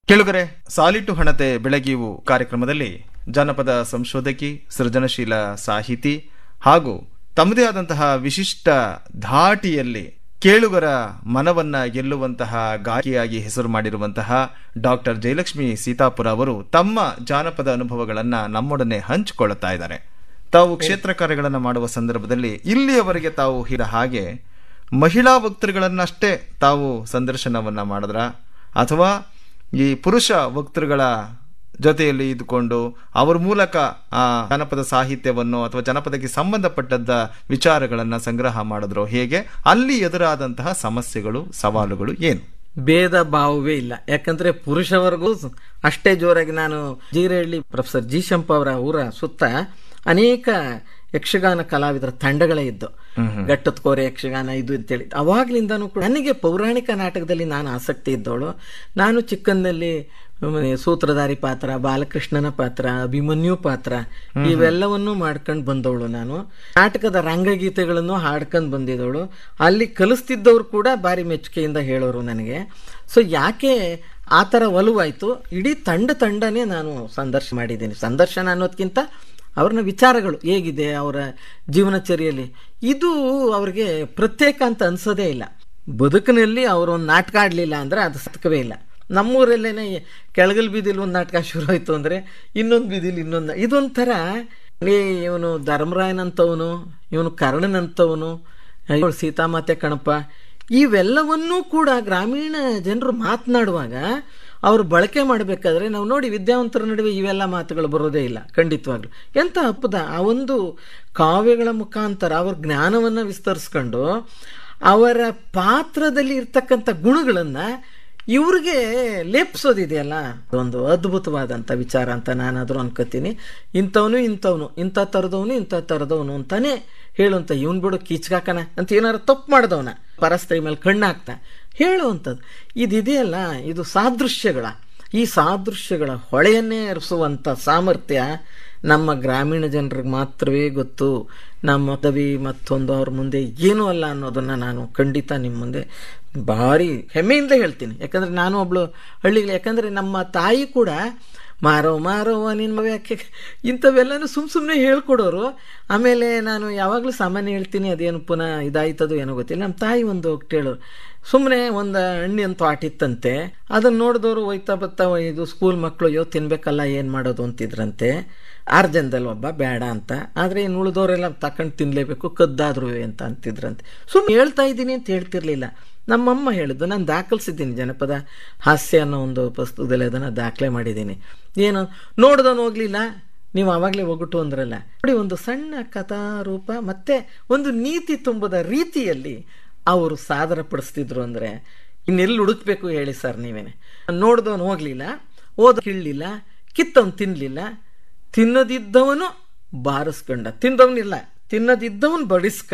ಕೆಳಗರೆ ಸಾಲಿಟು ಹಣತೆ ಬೆಳಗಿವು ಕಾರ್ಯಕ್ರಮದಲ್ಲಿ ಜಾನಪದ ಸಂಶೋಧಕಿ ಸೃಜನಶೀಲ ಸಾಹಿತಿ ಹಾಗೂ ತಮ್ಮದೇ ಆದಂತಹ ವಿಶಿಷ್ಟ ಧಾಟಿಯಲ್ಲಿ ಕೇಳುಗರ ಮನವನ್ನ ಗೆಲ್ಲುವಂತಹ ಗಾಯಕಿಯಾಗಿ ಹೆಸರು ಮಾಡಿರುವಂತಹ ಡಾಕ್ಟರ್ ಜಯಲಕ್ಷ್ಮಿ ಸೀತಾಪುರ ಅವರು ತಮ್ಮ ಜಾನಪದ ಅನುಭವಗಳನ್ನ ನಮ್ಮೊಡನೆ ಹಂಚಿಕೊಳ್ಳುತ್ತಾ ಇದ್ದಾರೆ ತಾವು ಕ್ಷೇತ್ರ ಕಾರ್ಯಗಳನ್ನು ಮಾಡುವ ಸಂದರ್ಭದಲ್ಲಿ ಇಲ್ಲಿಯವರೆಗೆ ತಾವು ಹಿರ ಹಾಗೆ ಮಹಿಳಾ ವಕ್ತೃಗಳನ್ನಷ್ಟೇ ತಾವು ಸಂದರ್ಶನವನ್ನ ಮಾಡಿದ್ರ ಅಥವಾ ಈ ಪುರುಷ ವಕ್ತೃಗಳ ಜೊತೆಯಲ್ಲಿ ಇದ್ದುಕೊಂಡು ಅವರ ಮೂಲಕ ಆ ಜನಪದ ಸಾಹಿತ್ಯವನ್ನು ಅಥವಾ ಜನಪದಕ್ಕೆ ಸಂಬಂಧಪಟ್ಟದ್ದ ವಿಚಾರಗಳನ್ನ ಸಂಗ್ರಹ ಮಾಡಿದ್ರು ಹೇಗೆ ಅಲ್ಲಿ ಎದುರಾದಂತಹ ಸಮಸ್ಯೆಗಳು ಸವಾಲುಗಳು ಏನು ಭೇದ ಭಾವವೇ ಇಲ್ಲ ಯಾಕಂದ್ರೆ ಪುರುಷವರೆಗೂ ಅಷ್ಟೇ ಜೋರಾಗಿ ನಾನು ಜೀರಹಳ್ಳಿ ಪ್ರೊಫೆಸರ್ ಜಿ ಶಂಪ ಅವರ ಊರ ಸುತ್ತ ಅನೇಕ ಯಕ್ಷಗಾನ ಕಲಾವಿದರ ತಂಡಗಳೇ ಇದ್ದು ಗಟ್ಟದ ಕೋರೆ ಯಕ್ಷಗಾನ ಇದು ಅಂತೇಳಿ ಅವಾಗ್ಲಿಂದಾನು ಕೂಡ ನನಗೆ ಪೌರಾಣಿಕ ನಾಟಕದಲ್ಲಿ ನಾನು ಆಸಕ್ತಿ ಇದ್ದವಳು ನಾನು ಚಿಕ್ಕಂದಲ್ಲಿ ಆಮೇಲೆ ಸೂತ್ರಧಾರಿ ಪಾತ್ರ ಬಾಲಕೃಷ್ಣನ ಪಾತ್ರ ಅಭಿಮನ್ಯು ಪಾತ್ರ ಇವೆಲ್ಲವನ್ನೂ ಮಾಡ್ಕೊಂಡು ಬಂದವಳು ನಾನು ನಾಟಕದ ರಂಗಗೀತೆಗಳನ್ನು ಹಾಡ್ಕೊಂಡು ಬಂದಿದ್ದವಳು ಅಲ್ಲಿ ಕಲಿಸ್ತಿದ್ದವ್ರು ಕೂಡ ಭಾರಿ ಮೆಚ್ಚುಗೆಯಿಂದ ಹೇಳೋರು ನನಗೆ ಸೊ ಯಾಕೆ ಆ ಥರ ಒಲವಾಯ್ತು ಇಡೀ ತಂಡ ತಂಡನೇ ನಾನು ಸಂದರ್ಶನ ಮಾಡಿದ್ದೀನಿ ಸಂದರ್ಶನ ಅನ್ನೋದಕ್ಕಿಂತ ಅವ್ರನ್ನ ವಿಚಾರಗಳು ಹೇಗಿದೆ ಅವರ ಜೀವನಚರಿಯಲ್ಲಿ ಇದು ಅವ್ರಿಗೆ ಪ್ರತ್ಯೇಕ ಅಂತ ಅನ್ಸೋದೇ ಇಲ್ಲ ಬದುಕಿನಲ್ಲಿ ಅವರು ಒಂದು ನಾಟಕ ಆಡಲಿಲ್ಲ ಅಂದರೆ ಅದು ಸತ್ಕವೇ ಇಲ್ಲ ನಮ್ಮೂರಲ್ಲೇನೆ ಕೆಳಗಲ್ ಬೀದಿಲಿ ಒಂದು ನಾಟಕ ಶುರು ಆಯಿತು ಅಂದರೆ ಇನ್ನೊಂದು ಬೀದಿಲಿ ಇನ್ನೊಂದು ಇದೊಂಥರ ಇವನು ಧರ್ಮರಾಯನಂತವನು ಇವನು ಕರ್ಣನಂತವನು ಇವಳು ಸೀತಾಮಾತೆ ಕಣಪ್ಪ ಇವೆಲ್ಲವನ್ನೂ ಕೂಡ ಗ್ರಾಮೀಣ ಜನರು ಮಾತನಾಡುವಾಗ ಅವರು ಬಳಕೆ ಮಾಡಬೇಕಾದ್ರೆ ನಾವು ನೋಡಿ ವಿದ್ಯಾವಂತರ ನಡುವೆ ಇವೆಲ್ಲ ಮಾತುಗಳು ಬರೋದೇ ಇಲ್ಲ ಖಂಡಿತವಾಗ್ಲು ಎಂಥ ಹಬ್ಬದ ಆ ಒಂದು ಕಾವ್ಯಗಳ ಮುಖಾಂತರ ಅವ್ರ ಜ್ಞಾನವನ್ನು ವಿಸ್ತರಿಸ್ಕೊಂಡು ಅವರ ಪಾತ್ರದಲ್ಲಿ ಇರ್ತಕ್ಕಂಥ ಗುಣಗಳನ್ನು ಇವ್ರಿಗೆ ಲೇಪಿಸೋದಿದೆಯಲ್ಲ ಅದೊಂದು ಅದ್ಭುತವಾದಂಥ ವಿಚಾರ ಅಂತ ನಾನಾದರೂ ಅನ್ಕೋತೀನಿ ಇಂಥವನು ಇಂಥವನು ಇಂಥ ಥರದವನು ಇಂಥ ಥರದವನು ಅಂತಾನೆ ಹೇಳುವಂತ ಇವನ್ ಬಿಡು ಕೀಚ್ಕಾಕನ ಅಂತ ಏನಾರು ತಪ್ಪು ಮಾಡ್ದವನ ಪರಸ್ತ್ರೀ ಮೇಲೆ ಕಣ್ಣಾಕ್ತ ಹೇಳುವಂಥದ್ದು ಇದಿದೆಯಲ್ಲ ಇದು ಸಾದೃಶ್ಯಗಳ ಈ ಸಾದೃಶ್ಯಗಳ ಹೊಳೆಯನ್ನೇ ಹರಿಸುವಂಥ ಸಾಮರ್ಥ್ಯ ನಮ್ಮ ಗ್ರಾಮೀಣ ಜನರಿಗೆ ಮಾತ್ರವೇ ಗೊತ್ತು ನಮ್ಮ ಕವಿ ಮತ್ತೊಂದು ಅವ್ರ ಮುಂದೆ ಏನೂ ಅಲ್ಲ ಅನ್ನೋದನ್ನ ನಾನು ಖಂಡಿತ ನಿಮ್ಮ ಮುಂದೆ ಭಾರಿ ಹೆಮ್ಮೆಯಿಂದ ಹೇಳ್ತೀನಿ ಯಾಕಂದ್ರೆ ನಾನು ಒಬ್ಳು ಹಳ್ಳಿಗಳು ಯಾಕಂದ್ರೆ ನಮ್ಮ ತಾಯಿ ಕೂಡ ಮಾರೋ ಮಾರೋವ ನಿನ್ನ ಮಗ ಯಾಕೆ ಇಂಥವೆಲ್ಲನೂ ಸುಮ್ ಸುಮ್ಮನೆ ಹೇಳ್ಕೊಡೋರು ಆಮೇಲೆ ನಾನು ಯಾವಾಗಲೂ ಸಾಮಾನ್ಯ ಹೇಳ್ತೀನಿ ಅದೇನು ಪುನಃ ಇದಾಯ್ತದು ಏನೋ ಗೊತ್ತಿಲ್ಲ ನಮ್ಮ ತಾಯಿ ಒಂದು ಹೇಳೋರು ಸುಮ್ಮನೆ ಒಂದು ಹಣ್ಣಿ ಅಂತ ಆಟಿತ್ತಂತೆ ಅದನ್ನ ನೋಡಿದವರು ಒಯ್ತಾ ಬತ್ತಾ ಇದು ಸ್ಕೂಲ್ ಮಕ್ಕಳು ಅಯ್ಯೋ ತಿನ್ಬೇಕಲ್ಲ ಏನು ಮಾಡೋದು ಅಂತಿದ್ರಂತೆ ಆರು ಜನದಲ್ಲಿ ಒಬ್ಬ ಬೇಡ ಅಂತ ಆದರೆ ಇನ್ನು ಉಳಿದವರೆಲ್ಲ ತಕೊಂಡು ತಿನ್ಲೇಬೇಕು ಕದ್ದಾದ್ರು ಅಂತ ಅಂತಿದ್ರಂತೆ ಸುಮ್ಮನೆ ಹೇಳ್ತಾ ಇದ್ದೀನಿ ಅಂತ ಹೇಳ್ತಿರ್ಲಿಲ್ಲ ನಮ್ಮಮ್ಮ ಹೇಳಿದ್ದು ನಾನು ದಾಖಲಿಸಿದ್ದೀನಿ ಜನಪದ ಹಾಸ್ಯ ಅನ್ನೋ ಒಂದು ಪುಸ್ತಕದಲ್ಲಿ ಅದನ್ನು ದಾಖಲೆ ಮಾಡಿದ್ದೀನಿ ಏನು ನೋಡ್ದವನು ಹೋಗ್ಲಿಲ್ಲ ನೀವು ಆವಾಗಲೇ ಒಗಟು ಅಂದ್ರಲ್ಲ ನೋಡಿ ಒಂದು ಸಣ್ಣ ಕಥಾರೂಪ ಮತ್ತೆ ಒಂದು ನೀತಿ ತುಂಬದ ರೀತಿಯಲ್ಲಿ ಅವರು ಸಾದರ ಪಡಿಸ್ತಿದ್ರು ಅಂದರೆ ಇನ್ನೆಲ್ಲಿ ಹುಡುಕ್ಬೇಕು ಹೇಳಿ ಸರ್ ನೀವೇನೆ ನೋಡ್ದವನು ಹೋಗ್ಲಿಲ್ಲ ಓದ ಕೀಳಲಿಲ್ಲ ಕಿತ್ತವನು ತಿನ್ನಲಿಲ್ಲ ತಿನ್ನದಿದ್ದವನು ಬಾರಿಸ್ಕೊಂಡ ತಿಂದವನಿಲ್ಲ ತಿನ್ನದಿದ್ದವನು ಬಡಿಸ್ಕೊಂಡ